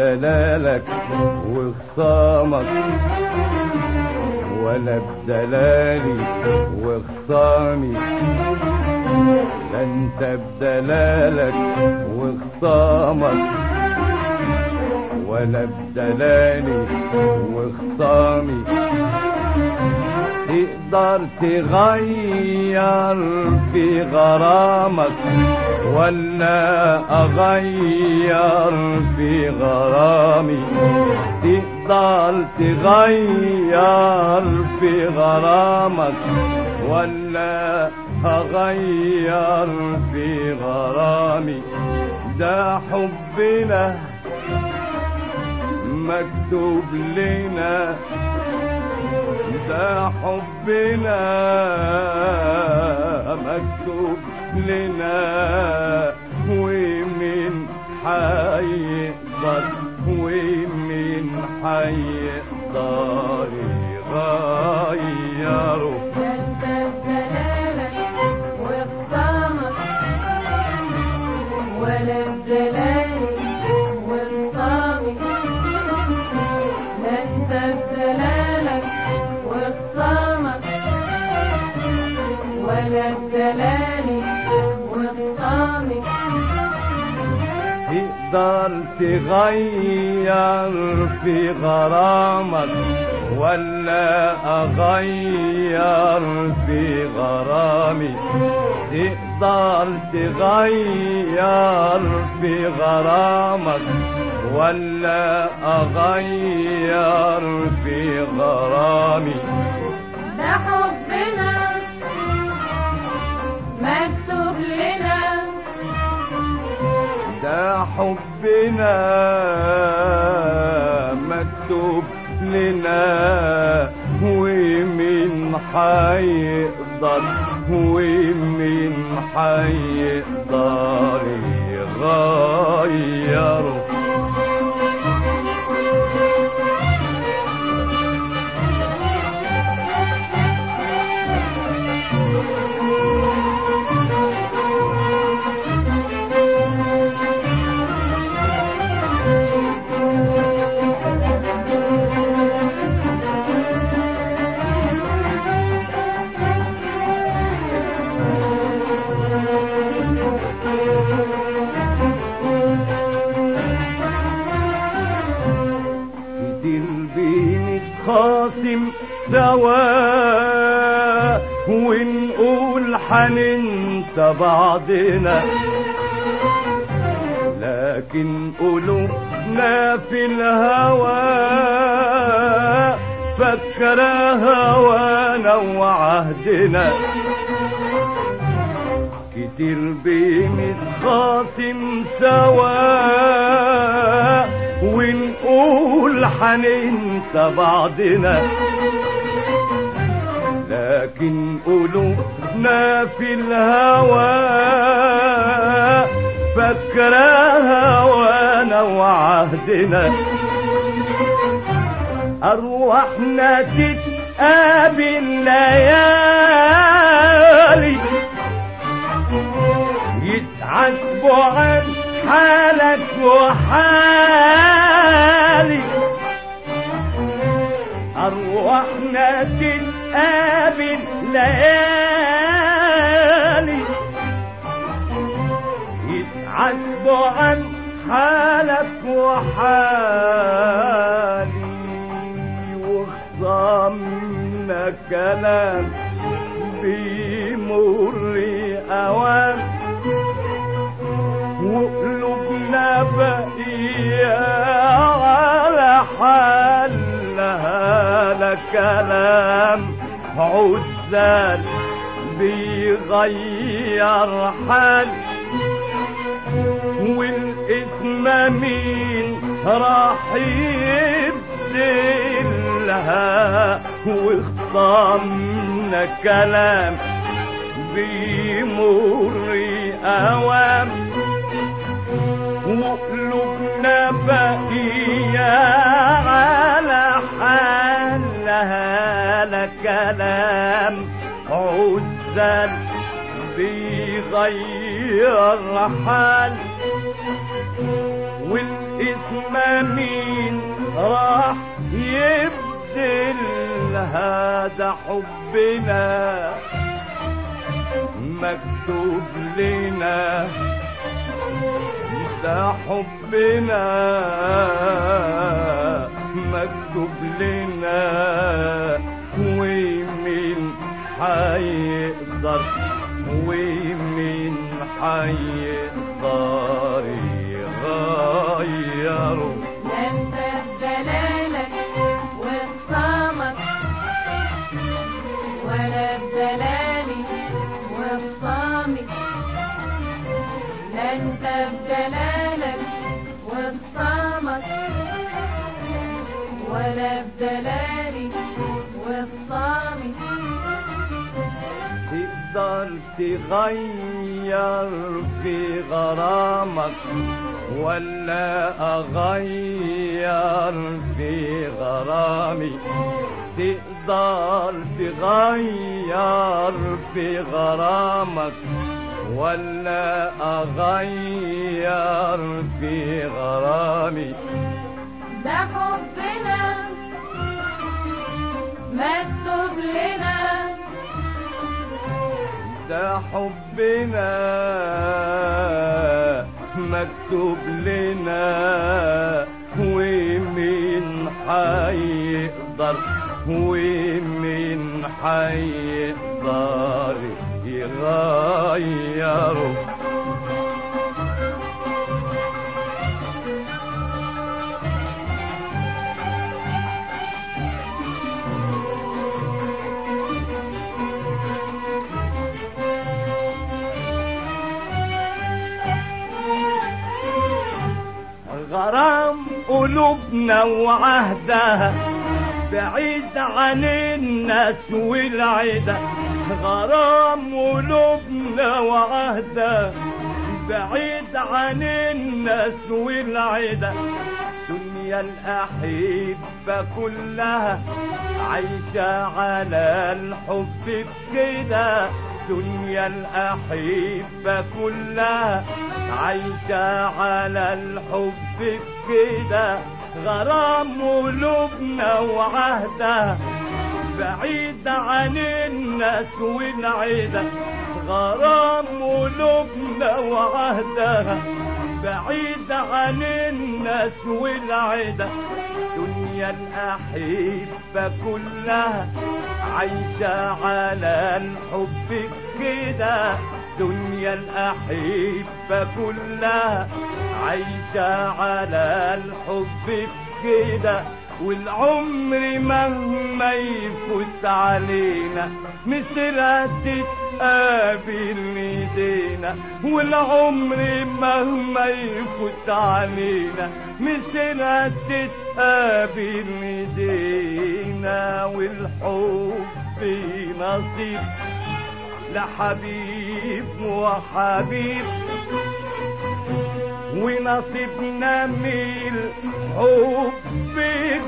بدلالك وخصامك ولا بدلالي وخصامي ده انت بدلالك وخصامك ولا بدلالي وخصامي تقدر تغير في غرامك ولا اغير في غرامي تقدر تغير في غرامك ولا اغير في غرامي ده حبنا مكتوب لنا ده حبنا مكتوب لنا ومن حيقدر ومن حيقدر يغيره ولا الجلال والطامي لا انت بجلالك وخصامك ولا الجلال والطامي تقدر تغير في غرامك ولا اغير في غرامي تقدر تغير في غرامك ولا اغير في غرامي ده حبنا مكتوب لنا ده حبنا مكتوب لنا ومن حيقدر ومن حيقدر يغيره كتير بنتخاصم سوا ونقول حننسى بعضنا لكن قلوبنا في الهوى فكرة هوانا وعهدنا كتير بنتخاصم سوا ونقول حننسى بعضنا لكن قلوبنا في الهوى فكرة هوانا وعهدنا أرواحنا تتقابل ليالي يتعاتبوا عن حالك وحالي أرواحنا تتقابل ليالي يتعاتبوا عن حالك وحالي وخصامنا كلام بيمر أوام وقلوبنا بقية على حالها لا كلام عزال بيغير حال والاسم مين راح يبدلها وخصامنا كلام بيمر اوام وقلوبنا بقية على حالها لا كلام عزل بيغير حال والاسم انما مين راح يبدل هذا حبنا مكتوب لنا ده حبنا مكتوب لنا ومين حيقدر ومين حيقدر يغيره ده انت بدلالك وخصامك ولا بدلالي وخصامي لا انت بدلالك وخصامك ولا بدلالي وخصامي تقدر تغير في غرامك ولا اغير في غرامي تقدر تغير في غرامك ولا اغير في غرامي ده حبنا مكتوب لنا ده حبنا مكتوب لنا ومين حيقدر ومين حيقدر يغيره غرام قلوبنا وعهدها بعيد عن الناس والعدا غرام قلوبنا وعهدها بعيد عن الناس والعدا دنيا الأحبة كلها عايشة على الحب بكده دنيا الأحبة كلها عايشة على الحب بكده غرام قلوبنا وعهدها بعيد عن الناس والعدا غرام قلوبنا وعهدها بعيد عن الناس والعدا دنيا الأحبة كلها عايشة على الحب كده دنيا الأحبة كلها عايشة على الحب كده والعمر مهما يفوت علينا مثلها تتقابل ايدينا والعمر مهما يفوت علينا مثلها تتقابل ايدينا والحب نصيب لحبيب وحبيب ونصيبنا من الحب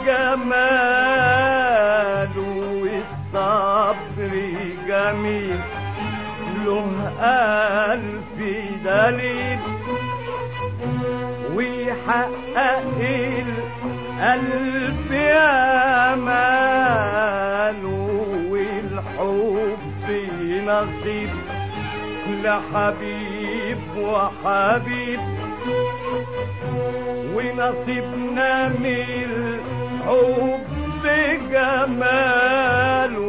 جمال والصبر جميل له ألف دليل ويحقق القلب أمال والحب نصيب لحبيب وحبيب ونصيبنا من الحب جمال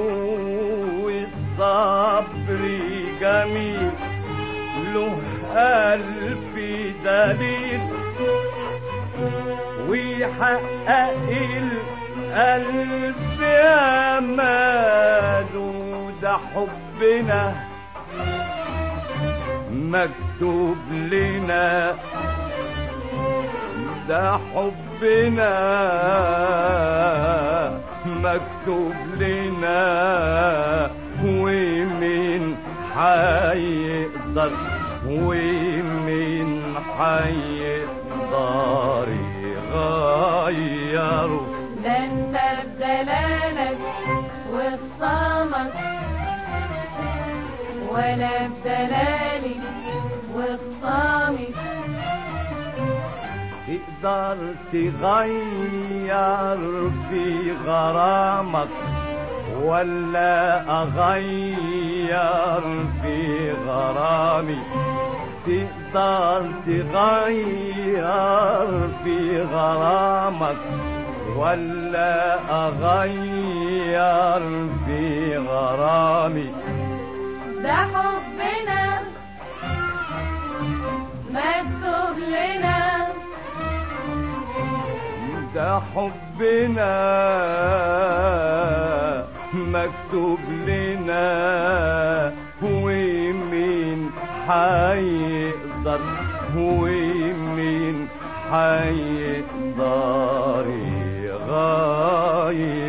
والصبر جميل له ألف دليل ويحقق القلب أماله ده حبنا مكتوب لنا ده حبنا مكتوب لنا ومين حيقدر ومين حيقدر يغيره ده انت بدلالك وخصامك ولا بدلالي وخصامي تقدر تغير في غرامك ولا اغير في غرامي تقدر تغير في غرامك ولا اغير في غرامي ده حبنا مكتوب لنا ده حبنا مكتوب لنا ومين حيقدر ومين حيقدر يغير